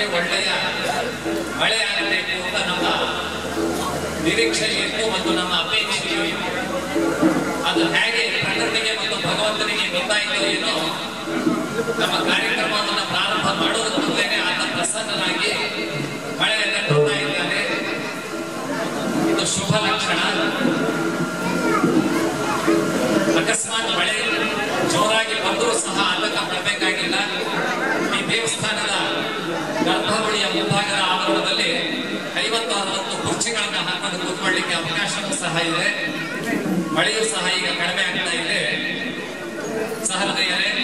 ಭಾಗಕ್ಕೆ ಒಳ್ಳೆಯ ಮಳೆ ಆಗಬೇಕು ಅಂತ ನಮ್ಮ ನಿರೀಕ್ಷೆ ಇತ್ತು ಮತ್ತು ನಮ್ಮ ಅಪೇಕ್ಷೆಯೂ ಇತ್ತು ಅದು ಹೇಗೆ ಪ್ರಕೃತಿಗೆ ಮತ್ತು ಭಗವಂತನಿಗೆ ಗೊತ್ತಾಯಿತು ಏನೋ ನಮ್ಮ ಕಾರ್ಯಕ್ರಮವನ್ನು ಪ್ರಾರಂಭ ಮಾಡೋದಕ್ಕೆ ಮೊದಲೇನೆ ಆತ ಪ್ರಸನ್ನನಾಗಿ ಮಳೆಯನ್ನು ಕೊಡ್ತಾ ಇದ್ದಾನೆ ಇದು ಶುಭ ಲಕ್ಷಣ ಅಕಸ್ಮಾತ್ ಮಳೆ ಜೋರಾಗಿ ಬಂದರೂ ಸಹ ಆತಂಕ ಪಡಬೇಕಾಗಿಲ್ಲ ಈ ದೇವಸ್ಥಾನದ ಗರ್ಭಗುಡಿಯ ಮುಂಭಾಗದ ಆವರಣದಲ್ಲಿ ಐವತ್ತು ಅರವತ್ತು ಕುರ್ಚಿಗಳನ್ನ ಹಾಕೊಂಡು ಕೂತ್ಕೊಳ್ಳಿಕ್ಕೆ ಅವಕಾಶವೂ ಸಹ ಇದೆ ಮಳೆಯೂ ಸಹ ಈಗ ಕಡಿಮೆ ಆಗ್ತಾ ಇದೆ ಸಹೃದಯರೇ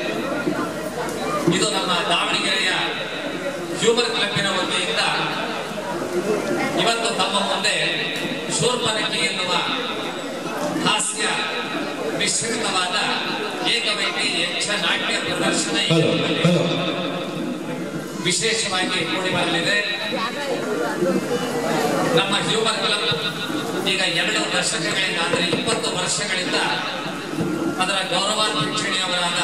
ಇದು ನಮ್ಮ ದಾವಣಗೆರೆಯ ಹ್ಯೂಮರ್ ಕ್ಲಬ್ಬಿನ ವತಿಯಿಂದ ಇವತ್ತು ತಮ್ಮ ಮುಂದೆ ಶೂರ್ಪನಕ್ಕಿ ಎನ್ನುವ ಹಾಸ್ಯ ಮಿಶ್ರಿತವಾದ ಏಕವ್ಯಕ್ತಿ ಯಕ್ಷ ನಾಟ್ಯ ಪ್ರದರ್ಶನ ಈ ಹಲೋ ಊರಲ್ಲಿ ಹಲೋ ವಿಶೇಷವಾಗಿ ಕೂಡಿ ಬರಲಿದೆ ನಮ್ಮ ಹ್ಯೂಮರ್ ಕ್ಲಬ್ ಈಗ ಎರಡು ದಶಕಗಳಿಂದ ಅಂದರೆ ಇಪ್ಪತ್ತು ವರ್ಷಗಳಿಂದ ಅದರ ಗೌರವಾಧ್ಯಕ್ಷಣಿಯವರಾದ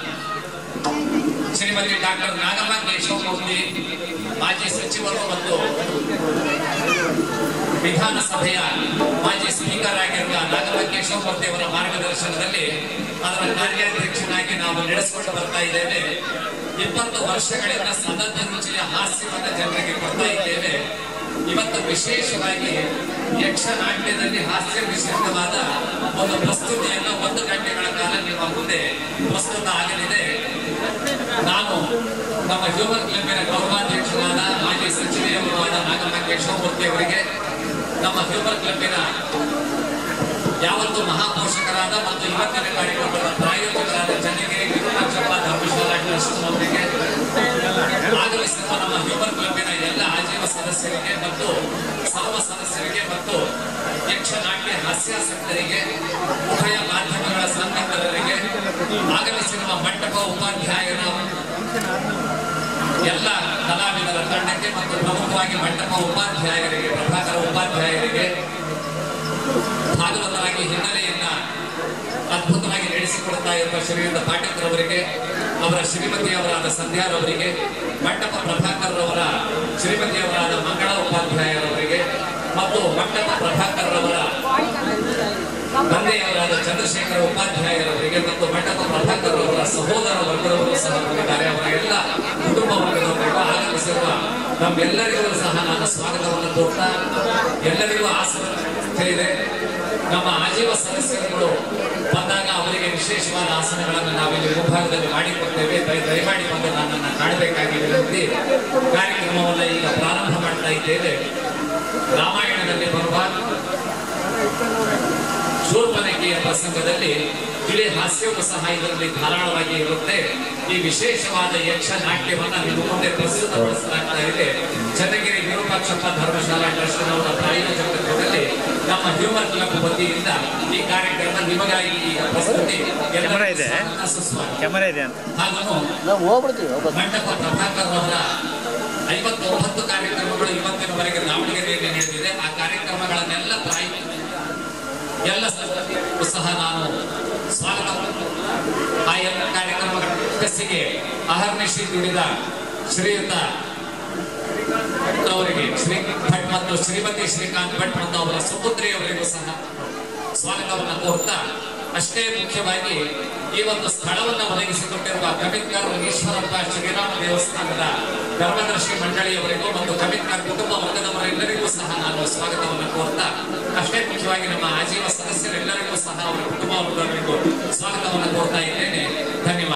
ಶ್ರೀಮತಿ ಡಾಕ್ಟರ್ ನಾಗಮ್ಮ ಕೇಶವಮೂರ್ತಿ ಮಾಜಿ ಸಚಿವರು ಮತ್ತು ವಿಧಾನಸಭೆಯ ಮಾಜಿ ಸ್ಪೀಕರ್ ಆಗಿರುವ ನಾಗಮ್ಮ ಕೇಶವಮೂರ್ತಿ ಅವರ ಮಾರ್ಗದರ್ಶನದಲ್ಲಿ ಅದರ ಕಾರ್ಯಾಧ್ಯಕ್ಷನಾಗಿ ನಾವು ನಡೆಸಿಕೊಂಡು ಬರ್ತಾ ಇದ್ದೇವೆ ಇಪ್ಪತ್ತು ವರ್ಷಗಳಿಂದ ಸತತ ರುಚಿಯ ಹಾಸ್ಯವನ್ನು ಜನರಿಗೆ ಕೊಡ್ತಾ ಇದ್ದೇವೆ ಇವತ್ತು ವಿಶೇಷವಾಗಿ ಯಕ್ಷನಾಟ್ಯದಲ್ಲಿ ಹಾಸ್ಯ ಮಿಶ್ರಿತವಾದ ಒಂದು ಪ್ರಸ್ತುತಿಯನ್ನು ಒಂದು ಗಂಟೆಗಳ ಕಾಲ ನಿಮ್ಮ ಮುಂದೆ ಪ್ರಸ್ತುತ ಆಗಲಿದೆ ನಾನು ನಮ್ಮ ಹ್ಯೂಮನ್ ಕ್ಲಬ್ಬಿನ ಗೌರವಾಧ್ಯಕ್ಷರಾದ ಮಾಜಿ ಸಚಿವೆಯವರು ಆದ ನಾಗಮ್ಮ ಕೇಶವಮೂರ್ತಿ ಅವರಿಗೆ ನಮ್ಮ ಹ್ಯೂಮನ್ ಕ್ಲಬ್ಬಿನ ಯಾವತ್ತು ಮಹಾಪೋಷಕರಾದ ಮತ್ತು ಇವತ್ತಿನ ಕಾರ್ಯಕ್ರಮದ ಪ್ರಾಯೋಜಕರಾದ ಚನ್ನಗಿರಿ ವಿರೂಪಾಕ್ಷಪ್ಪ ಧರ್ಮಶಾಲಾ ಟ್ರಸ್ಟ್ ಅವರಿಗೆ ಆಗಮಿಸಿರುವ ನಮ್ಮ ಹ್ಯೂಮನ್ ಕ್ಲಬ್ಬಿನ ಎಲ್ಲ ಆಜೀವ ಸದಸ್ಯರಿಗೆ ಮತ್ತು ಸರ್ವ ಸದಸ್ಯರಿಗೆ ಮತ್ತು ಯಕ್ಷನಾಟ್ಯ ಹಾಸ್ಯಾಸಕ್ತರಿಗೆ ಉಭಯ ಮಾಧ್ಯಮಗಳ ಸಂಘಟಕರಿಗೆ ಆಗಮಿಸಿರುವ ಮಂಟಪ ಉಪಾಧ್ಯಾಯರ ಎಲ್ಲ ಕಲಾವಿದರ ತಂಡಕ್ಕೆ ಮತ್ತು ಪ್ರಮುಖವಾಗಿ ಮಂಟಪ ಉಪಾಧ್ಯಾಯರಿಗೆ ಪ್ರಭಾಕರ ಉಪಾಧ್ಯಾಯರಿಗೆ ಭಾಗವತರಾಗಿ ಹಿನ್ನೆಲೆಯನ್ನ ಅದ್ಭುತವಾಗಿ ನಡೆಸಿಕೊಡ್ತಾ ಇರುವ ಶ್ರೀಯುತ ಪಾಟೀಲ್ ಅವರಿಗೆ ಅವರ ಶ್ರೀಮತಿಯವರಾದ ಸಂಧ್ಯಾರವರಿಗೆ ಮಂಟಪ ಪ್ರಭಾಕರ್ ಅವರ ಶ್ರೀಮತಿಯವರಾದ ಮಂಗಳ ಉಪಾಧ್ಯಾಯರವರಿಗೆ ಮತ್ತು ಮಂಟಪ ಪ್ರಭಾಕರ್ ಅವರ ತಂದೆಯವರಾದ ಚಂದ್ರಶೇಖರ ಉಪಾಧ್ಯಾಯರವರಿಗೆ ಮತ್ತು ಮಂಟಪ ಪ್ರಭಾಕರ್ ಅವರ ಸಹೋದರ ವರ್ಗದವರು ಸಹ ಬಂದಿದ್ದಾರೆ ಅವರ ಎಲ್ಲ ಕುಟುಂಬ ವರ್ಗದವರಿಗೂ ಆಗಮಿಸಿರುವ ನಮ್ಮೆಲ್ಲರಿಗೂ ಸಹ ನಾನು ಸ್ವಾಗತವನ್ನು ಕೋರ್ತಾ ಎಲ್ಲರಿಗೂ ಆಸನ ಇದೆ ನಮ್ಮ ಆಜೀವ ಸದಸ್ಯರುಗಳು ಬಂದಾಗ ಅವರಿಗೆ ವಿಶೇಷವಾದ ಆಸನಗಳನ್ನು ನಾವಿಲ್ಲಿ ಮುಂಭಾಗದಲ್ಲಿ ಮಾಡಿಕೊಡ್ತೇವೆ ದಯ- ದಯಮಾಡಿ ಬಂದು ನನ್ನನ್ನು ಕಾಣಬೇಕಾಗಿ ವಿನಂತಿ ಕಾರ್ಯಕ್ರಮವನ್ನು ಈಗ ಪ್ರಾರಂಭ ಮಾಡ್ತಾ ಇದ್ದೇವೆ ರಾಮಾಯಣದಲ್ಲಿ ಬರುವ ಶೂರ್ಪನಖಿಯ ಪ್ರಸಂಗದಲ್ಲಿ ತಿಳಿ ಹಾಸ್ಯವೂ ಸಹ ಇದರಲ್ಲಿ ಧಾರಾಳವಾಗಿ ಇರುತ್ತೆ ಈ ವಿಶೇಷವಾದ ಯಕ್ಷ ನಾಟ್ಯವನ್ನ ನಿಮ್ಮ ಮುಂದೆ ಪ್ರಸ್ತುತಪಡಿಸಲಾಗ್ತಾ ಇದೆ ಚನ್ನಗಿರಿ ವಿರೂಪಾಕ್ಷಪ್ಪ ಧರ್ಮಶಾಲಾ ಟ್ರಸ್ಟ್ನವರ ಪ್ರಾಯೋಜಕತ್ವದಲ್ಲಿ ನಮ್ಮ ಹ್ಯೂಮರ್ ಕ್ಲಬ್ ವತಿಯಿಂದ ಈ ಕಾರ್ಯಕ್ರಮ ನಿಮಗಾಗಿ ಈಗ ಪ್ರಸ್ತುತಿ ಎಲ್ಲರಿಗೂ ಕ್ಯಾಮರಾ ಇದೆ? ಸ್ವಾಗತ, ಸುಸ್ವಾಗತ. ಕ್ಯಾಮರಾ ಇದೆ ಅಂತ ಹಾಗೂ ನಾವು ಹೋಗ್ಬಿಡ್ತೀವಿ ವಾಪಸ್ ಮಂಟಪ ಪ್ರಭಾಕರ್ ಅವರ ಐವತ್ತೊಂಬತ್ತು ಕಾರ್ಯಕ್ರಮಗಳು ಇವತ್ತಿನವರೆಗೆ ದಾವಣಗೆರೆಯಲ್ಲಿ ನಡೆದಿದೆ ಆ ಕಾರ್ಯಕ್ರಮಗಳನ್ನೆಲ್ಲ ಪ್ರಾಯ ಎಲ್ಲ ಸದಸ್ಯರಿಗೂ ಸಹ ನಾನು ಸ್ವಾಗತ ಆ ಎಲ್ಲ ಕಾರ್ಯಕ್ರಮಗಳ ಯಶಸ್ಸಿಗೆ ಅಹರ್ನಿಶಿ ದುಡಿದ ಶ್ರೀಯುತ ಅವರಿಗೆ ಶ್ರೀ ಭಟ್ ಮತ್ತು ಶ್ರೀಮತಿ ಶ್ರೀಕಾಂತ್ ಭಟ್ ಮತ್ತು ಅವರ ಸುಪುತ್ರಿಯವರಿಗೂ ಸಹ ಸ್ವಾಗತವನ್ನು ಕೋರ್ತಾ ಅಷ್ಟೇ ಮುಖ್ಯವಾಗಿ ಈ ಒಂದು ಸ್ಥಳವನ್ನು ಒದಗಿಸಿಕೊಟ್ಟಿರುವ ಕಮಿಟ್ಕರ್ ಈಶ್ವರಪ್ಪ ಶ್ರೀರಾಮ ದೇವಸ್ಥಾನದ ಧರ್ಮದರ್ಶಿ ಮಂಡಳಿಯವರಿಗೂ ಮತ್ತು ಕಮಿಟ್ಕರ್ ಕುಟುಂಬ ವರ್ಗದವರೆಲ್ಲರಿಗೂ ಸಹ ನಾನು ಸ್ವಾಗತವನ್ನು ಕೋರ್ತಾ ಅಷ್ಟೇ ಮುಖ್ಯವಾಗಿ ನಮ್ಮ ಆಜೀವ ಸದಸ್ಯರೆಲ್ಲರಿಗೂ ಸಹ ಅವರ ಕುಟುಂಬ ವರ್ಗದವರಿಗೂ ಸ್ವಾಗತವನ್ನು ಕೋರ್ತಾ ಇದ್ದೇನೆ